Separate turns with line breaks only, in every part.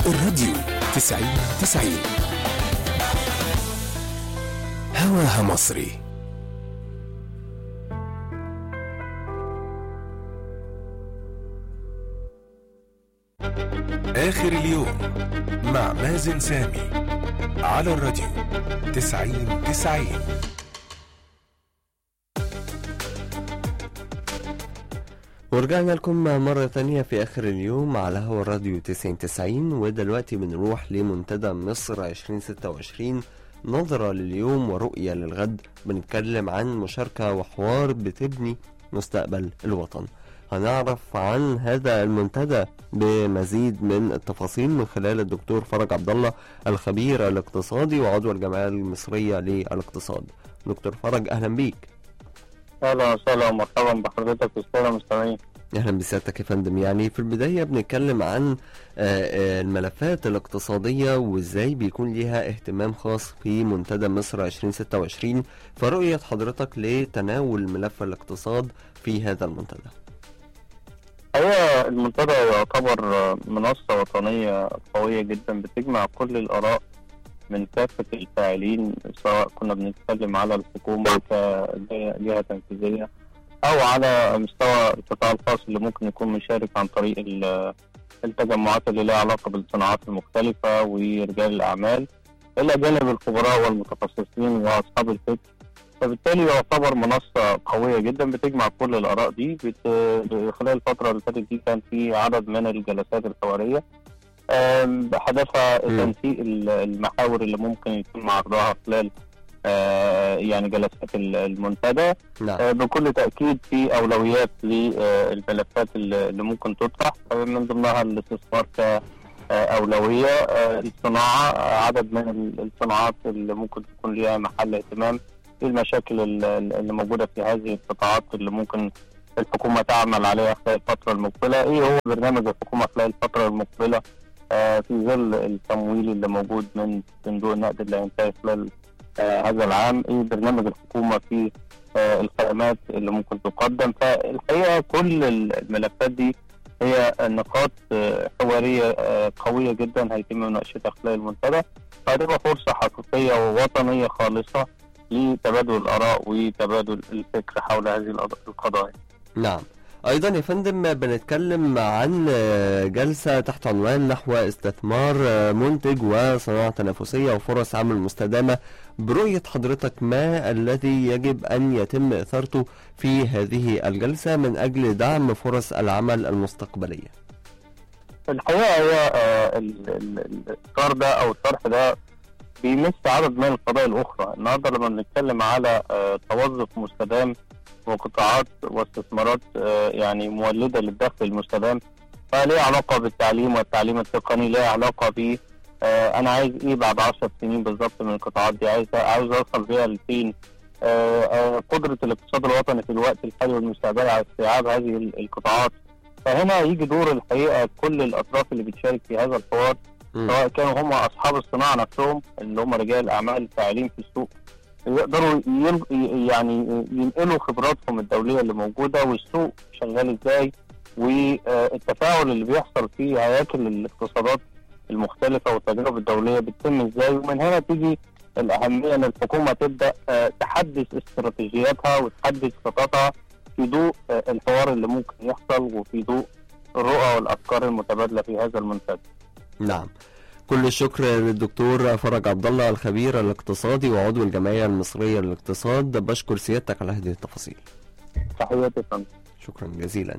الراديو تسعين تسعين هواها مصري آخر اليوم مع مازن سامي على الراديو تسعين تسعين
ورجعنا لكم مرة تانية في آخر اليوم على هوا الراديو 9090 ودلوقتي بنروح لمنتدى مصر 2026 نظرة لليوم ورؤية للغد بنتكلم عن مشاركة وحوار بتبني مستقبل الوطن هنعرف عن هذا المنتدى بمزيد من التفاصيل من خلال الدكتور فرج عبد الله الخبير الاقتصادي وعضو الجمعية المصرية للاقتصاد دكتور فرج أهلا بيك
اهلا وسهلا ومرحبا بحضرتك والساده المستمعين
اهلا بسيادتك يا فندم يعني في البدايه بنتكلم عن آه، آه، الملفات الاقتصاديه وازاي بيكون ليها اهتمام خاص في منتدى مصر 2026 فرؤيه حضرتك لتناول ملف الاقتصاد في هذا المنتدى
هو المنتدى يعتبر منصه وطنيه قويه جدا بتجمع كل الاراء من كافه الفاعلين سواء كنا بنتكلم على الحكومه كجهه تنفيذيه او على مستوى القطاع الخاص اللي ممكن يكون مشارك عن طريق ال- التجمعات اللي لها علاقه بالصناعات المختلفه ورجال الاعمال الى جانب الخبراء والمتخصصين واصحاب الفكر فبالتالي يعتبر منصه قويه جدا بتجمع كل الاراء دي بت... خلال الفتره اللي فاتت دي كان في عدد من الجلسات الحواريه آم، بهدفها
مم.
تنسيق ال- المحاور اللي ممكن يتم عرضها خلال آه، يعني جلسات ال- المنتدى
نعم
آه، بكل تأكيد في أولويات للملفات اللي اللي ممكن تطرح آه، من ضمنها الاستثمار كأولوية آه، الصناعة آه، عدد من ال- الصناعات اللي ممكن تكون ليها محل اهتمام إيه المشاكل ال- ال- اللي موجودة في هذه القطاعات اللي ممكن الحكومة تعمل عليها خلال الفترة المقبلة إيه هو برنامج الحكومة خلال الفترة المقبلة آه، في ظل التمويل اللي موجود من صندوق النقد اللي هينتهي خلال آه، هذا العام ايه برنامج الحكومه في آه، الخدمات اللي ممكن تقدم فالحقيقه كل الملفات دي هي نقاط آه، حواريه آه، قويه جدا هيتم مناقشتها خلال المنتدى فهتبقى فرصه حقيقيه ووطنيه خالصه لتبادل الاراء وتبادل الفكر حول هذه القض- القضايا.
نعم ايضا يا فندم بنتكلم عن آه، جلسه تحت عنوان نحو استثمار آه، منتج وصناعه تنافسيه وفرص عمل مستدامه برؤيه حضرتك ما الذي يجب ان يتم اثارته في هذه الجلسه من اجل دعم فرص العمل المستقبليه
الحقيقه هي آه، ال- ال- الاذكار ده او الطرح ده بيمس عدد من القضايا الاخرى النهارده لما بنتكلم على آه، توظف مستدام وقطاعات واستثمارات آه، يعني مولده للدخل المستدام فليها علاقه بالتعليم والتعليم التقني ليها علاقه ب آه، انا عايز ايه بعد 10 سنين بالظبط من القطاعات دي عايز عاوز اوصل بيها لفين آه، آه، قدره الاقتصاد الوطني في الوقت الحالي والمستقبلي على استيعاب هذه ال- القطاعات فهنا يجي دور الحقيقه كل الاطراف اللي بتشارك في هذا الحوار
مم.
سواء كانوا هم اصحاب الصناعه نفسهم اللي هم رجال الاعمال الفاعلين في السوق يقدروا يل... ي- يعني ينقلوا خبراتهم الدوليه اللي موجوده والسوق شغال ازاي والتفاعل اللي بيحصل في هياكل الاقتصادات المختلفه والتجارب الدوليه بتتم ازاي ومن هنا تيجي الاهميه ان الحكومه تبدا آه، تحدث استراتيجياتها وتحدث خططها في ضوء آه، الحوار اللي ممكن يحصل وفي ضوء الرؤى والافكار المتبادله في هذا المنتدى
نعم كل الشكر للدكتور فرج عبد الله الخبير الاقتصادي وعضو الجمعيه المصريه للاقتصاد بشكر سيادتك على هذه التفاصيل
تحياتي فندم
شكرا جزيلا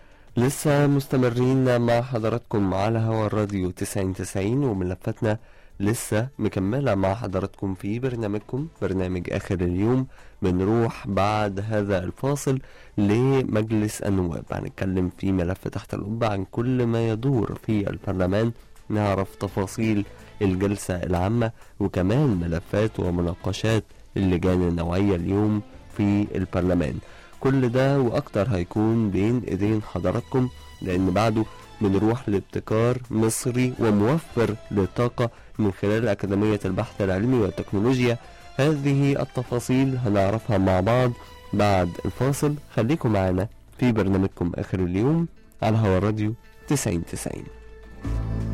لسه مستمرين مع حضراتكم على هوا الراديو 9090 وملفاتنا لسه مكملة مع حضراتكم في برنامجكم برنامج آخر اليوم بنروح بعد هذا الفاصل لمجلس النواب هنتكلم في ملف تحت القبة عن كل ما يدور في البرلمان نعرف تفاصيل الجلسة العامة وكمان ملفات ومناقشات اللجان النوعية اليوم في البرلمان كل ده واكتر هيكون بين ايدين حضراتكم لان بعده بنروح لابتكار مصري وموفر للطاقة من خلال أكاديمية البحث العلمي والتكنولوجيا هذه التفاصيل هنعرفها مع بعض بعد الفاصل خليكم معنا في برنامجكم آخر اليوم على هوا الراديو 90 90